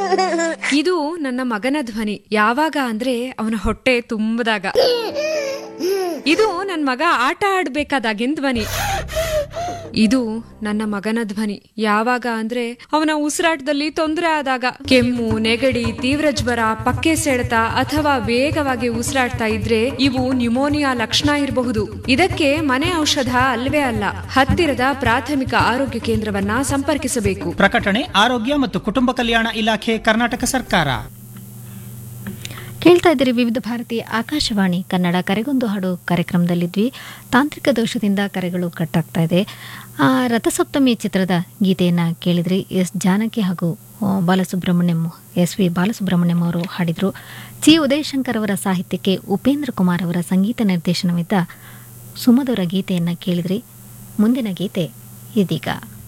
ಇದು ನನ್ನ ಮಗನ ಧ್ವನಿ ಯಾವಾಗ ಅಂದ್ರೆ ಅವನ ಹೊಟ್ಟೆ ತುಂಬದಾಗ ಇದು ನನ್ನ ಮಗ ಆಟ ಆಡ್ಬೇಕಾದಾಗಿನ ಧ್ವನಿ ಇದು ನನ್ನ ಮಗನ ಧ್ವನಿ ಯಾವಾಗ ಅಂದ್ರೆ ಅವನ ಉಸಿರಾಟದಲ್ಲಿ ತೊಂದರೆ ಆದಾಗ ಕೆಮ್ಮು ನೆಗಡಿ ತೀವ್ರ ಜ್ವರ ಪಕ್ಕೆ ಸೆಳೆತ ಅಥವಾ ವೇಗವಾಗಿ ಉಸಿರಾಡ್ತಾ ಇದ್ರೆ ಇವು ನ್ಯುಮೋನಿಯಾ ಲಕ್ಷಣ ಇರಬಹುದು ಇದಕ್ಕೆ ಮನೆ ಔಷಧ ಅಲ್ವೇ ಅಲ್ಲ ಹತ್ತಿರದ ಪ್ರಾಥಮಿಕ ಆರೋಗ್ಯ ಕೇಂದ್ರವನ್ನ ಸಂಪರ್ಕಿಸಬೇಕು ಪ್ರಕಟಣೆ ಆರೋಗ್ಯ ಮತ್ತು ಕುಟುಂಬ ಕಲ್ಯಾಣ ಇಲಾಖೆ ಕರ್ನಾಟಕ ಸರ್ಕಾರ ಕೇಳ್ತಾ ಇದ್ದೀರಿ ವಿವಿಧ ಭಾರತಿ ಆಕಾಶವಾಣಿ ಕನ್ನಡ ಕರೆಗೊಂದು ಹಾಡು ಕಾರ್ಯಕ್ರಮದಲ್ಲಿದ್ವಿ ತಾಂತ್ರಿಕ ದೋಷದಿಂದ ಕರೆಗಳು ಕಟ್ಟಾಗ್ತಾ ಇದೆ ಆ, ರಥಸಪ್ತಮಿ ಚಿತ್ರದ ಗೀತೆಯನ್ನು ಕೇಳಿದ್ರಿ ಎಸ್ ಜಾನಕಿ ಹಾಗೂ ಆ, ಬಾಲಸುಬ್ರಹ್ಮಣ್ಯಂ ಎಸ್ ವಿ ಬಾಲಸುಬ್ರಹ್ಮಣ್ಯಂ ಅವರು ಹಾಡಿದರು ಚಿ ಉದಯಶಂಕರ್ ಅವರ ಸಾಹಿತ್ಯಕ್ಕೆ ಉಪೇಂದ್ರ ಕುಮಾರ್ ಅವರ ಸಂಗೀತ ನಿರ್ದೇಶನವಿದ್ದ ಸುಮಧುರ ಗೀತೆಯನ್ನು ಕೇಳಿದ್ರಿ ಮುಂದಿನ ಗೀತೆ ಇದೀಗ